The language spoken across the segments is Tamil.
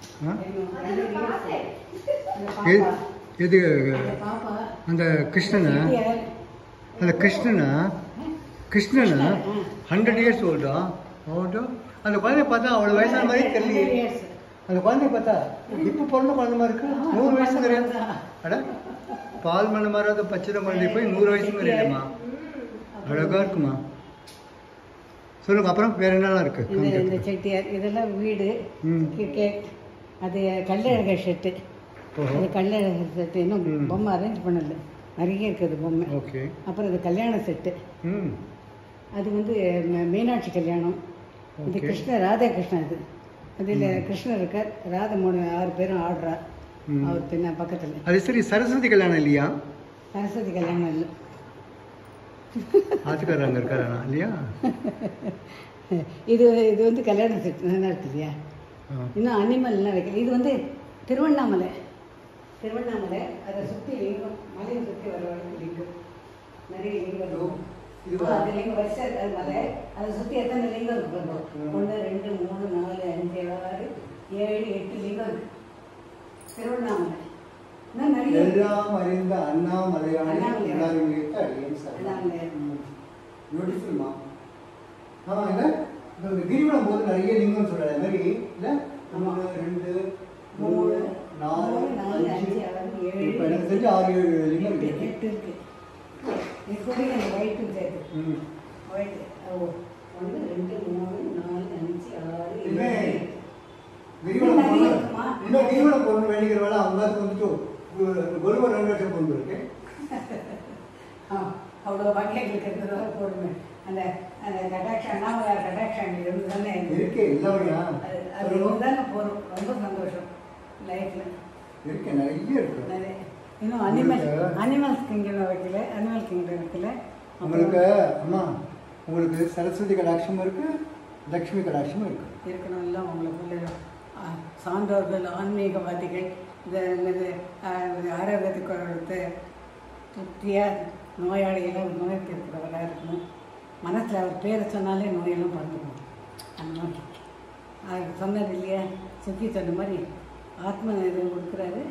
ஆ? அந்த எது பாப்பா எது அந்த பாப்பா அந்த கிருஷ்ணனா செட்டியார். அந்த கிருஷ்ணனா கிருஷ்ணனா ஹண்ட்ரட் இயர்ஸ் ஓல்டா ஓல்டா அந்த குழந்தைய பார்த்தா அவ்வளோ வயசான மாதிரி தெரியலையே 100 years. அந்த குழந்தைய பார்த்தா இப்போ பிறந்த குழந்தை மாதிரி இருக்கு நூறு வயசு கிடையாது அட பால் மண்ண மாறாத பச்சை குழந்தை போய் நூறு வயசு கிடையாதுமா அழகா இருக்குமா சொல்லுங்க அப்புறம் வேற என்னலாம் இருக்கு இந்த இந்த காமிக்கிறதுக்கு? செட்டியார் இதெல்லாம் வீடு ம். கிரிக்கெட் அது கல்லழகர் ஷெட்டு ஓஹோ அது கல்லழகர் செட்டு இன்னும் ம். பொம்மை அரேஞ்ச் பண்ணல நிறைய இருக்குது பொம்மை ஓகே அப்புறம் இது கல்யாண செட்டு ம் அது வந்து ம- மீனாட்சி கல்யாணம் இது Okay. கிருஷ்ண ராதா கிருஷ்ணன் இது அதில் கிருஷ்ணர் இருக்கார் ராதா மூணு ஆறு பேரும் ஆடுறா ம். அவர் பின்ன பக்கத்தில் அது சரி சரஸ்வதி கல்யாணம் இல்லையா சரஸ்வதி கல்யாணம் இல்லை ஆத்துக்காரர் அங்கே இருக்காரா இல்லையா இது இது வந்து கல்யாண செட் நல்லா இருக்கு இல்லையா ஆ. இன்னும் அனிமல்லாம் வைக்கல இது வந்து திருவண்ணாமலை திருவண்ணாமலை அதை சுற்றி லிங்கம் மலையை சுற்றி வர வரைக்கும் லிங்கம் நிறைய லிங்கம் இருக்கும் இதுவா? ஆ, அது லிங்கம் வரிசை இருக்காது மலை அதை சுற்றி எத்தனை லிங்கம் இருக்கு பாருங்க. ஒன்று ரெண்டு மூணு நாலு அஞ்சு ஆறு ஏழு எட்டு லிங்கம் இருக்கு திருவண்ணாமலை இன்னும் நிறைய இருக்கு. எல்லாம் அறிந்த அண்ணாமலையானே அண்ணாமலை. எல்லாரும் ஏற்ற அடியேன் சார் அண்ணாமலை. பியூட்டிஃபுல்மா ஆமாம் இல்லை இப்போ இந்த கிரிவலம் போது நிறைய லிங்கம் சொல்கிறாரு அது மாதிரி இல்லை மூணு ரெண்டு மூணு நாலு மூணு, நாலு, அஞ்சு அஞ்சு, ஆறு, ஏழு, இப்போ எனக்கு தெரிஞ்சு ஆறு ஏழு லிங்கம் எட்டு இருக்கு எட்டு இருக்கு இது கூட அந்த ஒயிட்டும் சேர்த்து ம் ஒயிட் ஓ ஒன்று ரெண்டு மூணு நாலு அஞ்சு ஆறு இனிமே ஏழு கிரிவலம் நிறைய போகணும் இருக்குமா? இன்னும் கிரிவலம் போகணும் வேண்டிக்கிற வேலை அவங்க வந்துட்டு குருவர் ரெண்டு லட்சம் கொண்டு இருக்கு ஆ, அவ்வளோ பாக்கியங்களுக்கு இருந்ததாக போடுமே அந்த அந்த கட்டாட்ச அண்ணாமலையார் கட்டாட்சம் இருந்து தானே இருக்கு இல்லையா அது அது இருந்து தானே போகிறோம் ரொம்ப சந்தோஷம் லைஃப்பில் இருக்கு நிறைய இருக்கு நிறைய இன்னும் அனிமல் உங்களுக்கு- அனிமல்ஸ் கிங்டம் வைக்கல அனிமல் கிங்டம் வைக்கல உங்களுக்கு அம்மா உங்களுக்கு சரஸ்வதி கடாட்சமும் இருக்கு லக்ஷ்மி கடாட்சமும் இருக்கு இருக்கணும் எல்லாம் உங்களுக்குள்ள ஆ, சான்றோர்கள் ஆன்மீகவாதிகள் இந்த என்னது ஆரோக்கியத்துக்கு கொடுத்து திருப்தியாக நோயாளிகளாக நோய் இருக்கிறவராக இருக்கணும் மனசில் அவர் பேரை சொன்னாலே நோயெல்லாம் பறந்துடும் அந்த மாதிரி அது சொன்னது இல்லையா சுற்றி சொன்ன மாதிரி ஆத்ம இது கொடுக்குறாரு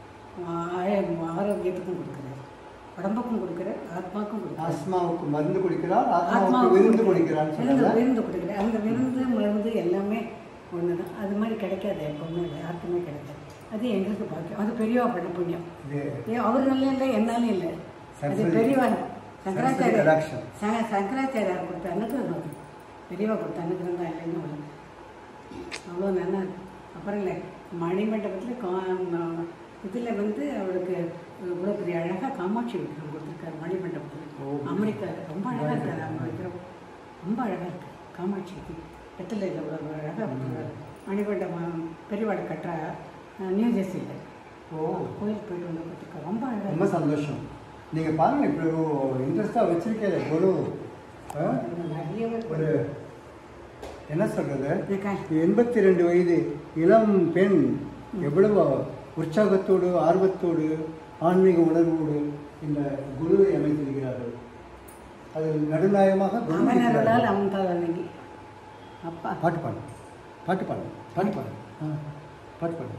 ஆய- ஆரோக்கியத்துக்கும் கொடுக்குறாரு உடம்புக்கும் கொடுக்குறாரு ஆத்மாக்கும் கொடுக்குறாரு ஆஸ்மாவுக்கு மருந்து குடிக்கிறார் ஆத்மாவுக்கு ஆத்மாவுக்கு விருந்து குடிக்கிறான்னு விருந்து சொன்னாங்க விருந்து கொடுக்குறேன் அந்த விருந்து மருந்து எல்லாமே ஒன்று தான் அது மாதிரி கிடைக்காது எப்பவுமே யாருக்குமே கிடைக்காது அது எங்களுக்கு பாக்கியம் அது பெரியவா பண்ண புண்ணியம் இது ஏ அவர் நல்ல இல்லை என்னாலும் இல்லை அது சரஸ்வதி- பெரியவா சரஸ்வதி சங்கராச்சாரியார் கடாட்சம். சங்க- சங்கராச்சாரியார் கொடுத்த அனுகிரகம் அது பெரியவா கொடுத்த அனுகிரகம் தான் இல்லைன்னு ஒன்று அவ்வளோ நல்லா இருக்கு அப்புறம் இல்லை மணிமண்டபத்தில் கா இதில் வந்து அவருக்கு இவ்வளோ பெரிய அழகாக காமாட்சி விக்கிரம் கொடுத்துருக்காரு மணிமண்டபத்தில் ஓ. அமெரிக்காவில் ரொம்ப அழகாக இருக்காரு அவங்க விக்கிரம் ரொம்ப அழகாக இருக்கு காமாட்சி வெத்தலை இவ்வளோ அழகாக கொடுத்துருக்காரு மணிமண்டபம் பெரியவாடு கட்டுற நியூ ஜெர்சியில் ஓ கோயிலுக்கு போயிட்டு வந்து கொடுத்துருக்காரு ரொம்ப அழகாக ரொம்ப சந்தோஷம் நீங்க பாருங்க இப்படி இன்ட்ரெஸ்டாக வச்சிருக்கேன் குரு ஆ? நிறைய ஒரு என்ன சொல்றது இருக்கா எண்பத்தி ரெண்டு வயது இளம் பெண் எவ்வளவு உற்சாகத்தோடு ஆர்வத்தோடு ஆன்மீக உணர்வோடு இந்த குருவை அமைத்திருக்கிறார்கள் அது நடுநாயகமாக குரு அவன் இருக்கிறார்கள். அருளால் அவன் தலைவணங்கி அப்பா பாட்டு பாடு பாட்டு பாடு பாட்டு பாடு ஆ, பாட்டு பாடு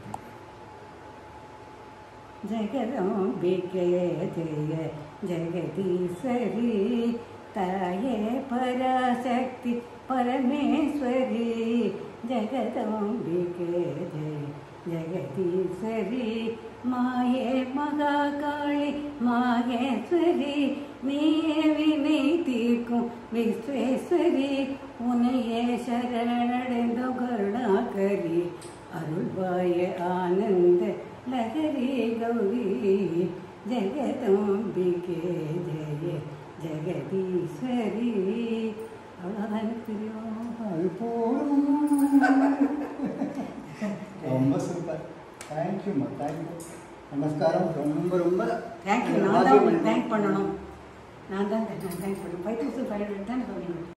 ಜಗದಂಬಿಕೆ ಜಯ ಜಗದೀಶ್ವರಿ ತಾಯೇ ಪರಾಶಕ್ತಿ ಪರಮೇಶ್ವರಿ ಜಗದಂಬಿಕೆ ಜಯ ಜಗದೀಶ್ವರಿ ಮಾಯೇ மகாகாளி மாகேஸ்வரி நீயே வினை தீர்க்கும் விஸ்வேஸ்வரி உனையே சரணடைந்த கருணாகரி அருள்வாய ஆனந்த லகரி கௌரி ஜெகதம்பிகே ஜெய ஜெகதீஸ்வரி அவ்வளோதான் எனக்கு தெரியும் அது போதும் ரொம்ப சூப்பர் தேங்க்யூம்மா தேங்க்யூ நமஸ்காரம் ரொம்ப ரொம்ப தேங்க்யூ நான் தான் உங்களுக்கு தேங்க் பண்ணணும் நான் தான் தேங்க் பண்ணணும் ஃபைவ் தௌசண்ட் ஃபைவ் ஹண்ட்ரட் தான் சொன்னீங்க